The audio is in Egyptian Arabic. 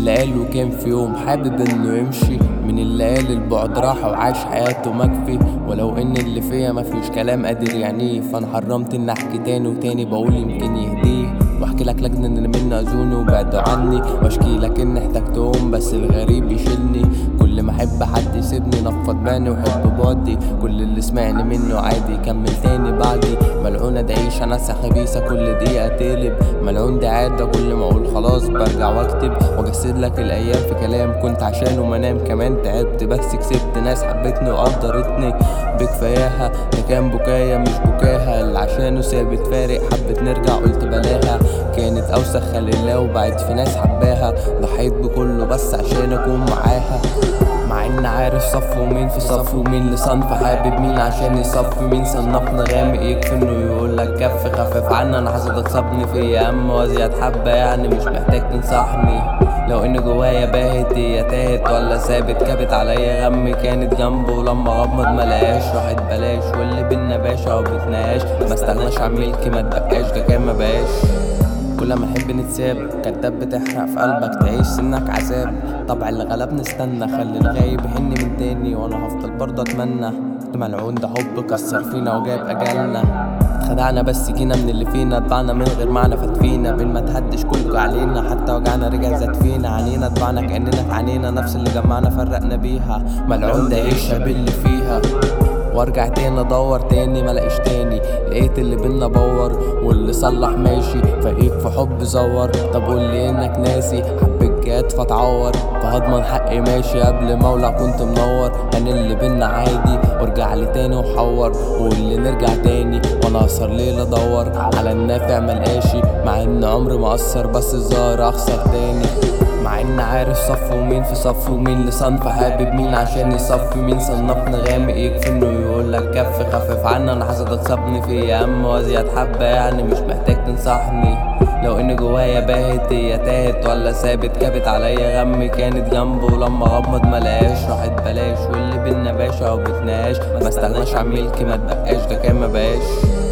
اللي قاله كان في يوم حابب انه يمشي من اللي قال البعد راح وعاش حياته مكفي ولو ان اللي فيا مفيش كلام قادر يعنيه فانا حرمت ان احكي تاني وتاني بقول يمكن يهديه واحكي لك لجنة ان مني اذوني وبعدوا عني واشكي لك ان احتجتهم بس الغريب يشيلني كل ما احب حد يسيبني نفض باني وحب بعدي كل اللي سمعني منه عادي يكمل تاني بعدي ملعونة ده عيشة ناسة خبيثة كل دقيقة تقلب ملعون ده عادة كل ما اقول خلاص برجع واكتب واجسد لك الايام في كلام كنت عشانه منام كمان تعبت بس كسبت ناس حبتني وقدرتني بكفاياها ده كان بكايا مش بكاها اللي عشانه سابت فارق حبت نرجع قلت بلاها كانت اوسخ خلق الله وبعد في ناس حباها ضحيت بكله بس عشان اكون معاها مع ان عارف صف ومين في صف ومين لصنف حابب مين عشان يصفي مين صنفنا غامق يكفي انه يقول لك كف خفف عنا انا حاسدك صابني في ام وزياد حبه يعني مش محتاج تنصحني لو ان جوايا باهت هي تاهت ولا ثابت كابت عليا غم كانت جنبه ولما غمض ملقاش راحت بلاش واللي بينا باشا وبتناقش ما استغناش عن ملكي ما تبقاش ده كان ما بقاش كل ما نحب نتساب كداب بتحرق في قلبك تعيش سنك عذاب طبع اللي غلبني استنى خلي الغايب يهن من تاني وانا هفضل برضه اتمنى ملعون ده حب كسر فينا وجاب اجالنا خدعنا بس جينا من اللي فينا اتبعنا من غير معنى فتفينا بين ما تهدش كله علينا حتى وجعنا رجع زاد فينا عنينا اتبعنا كاننا عنينا نفس اللي جمعنا فرقنا بيها ملعون ده عيشة باللي فيها وارجع تاني ادور تاني ملاقيش تاني لقيت اللي بينا بور واللي صلح ماشي فريق في حب زور طب قول لي انك ناسي حبيت جات فتعور فهضمن حقي ماشي قبل مولع كنت منور كان اللي بينا عادي وارجع لي تاني وحور واللي نرجع تاني وانا اسهر ليل ادور على النافع ملقاشي مع ان عمري ما اثر بس الظاهر اخسر تاني مع ان عارف صف ومين في صف ومين لصنف حابب مين عشان يصفي مين صنفني غامق يكفي انه يقول لك كف خفف عنا انا حسدك صابني في ام وزياد حبه يعني مش محتاج تنصحني لو ان جوايا باهت هي تاهت ولا ثابت كابت عليا غم كانت جنبه ولما غمض ملقاش راحت بلاش واللي بينا باشا وبتناقش ما استغناش عن ملكي ما تبقاش ده كان ما بقاش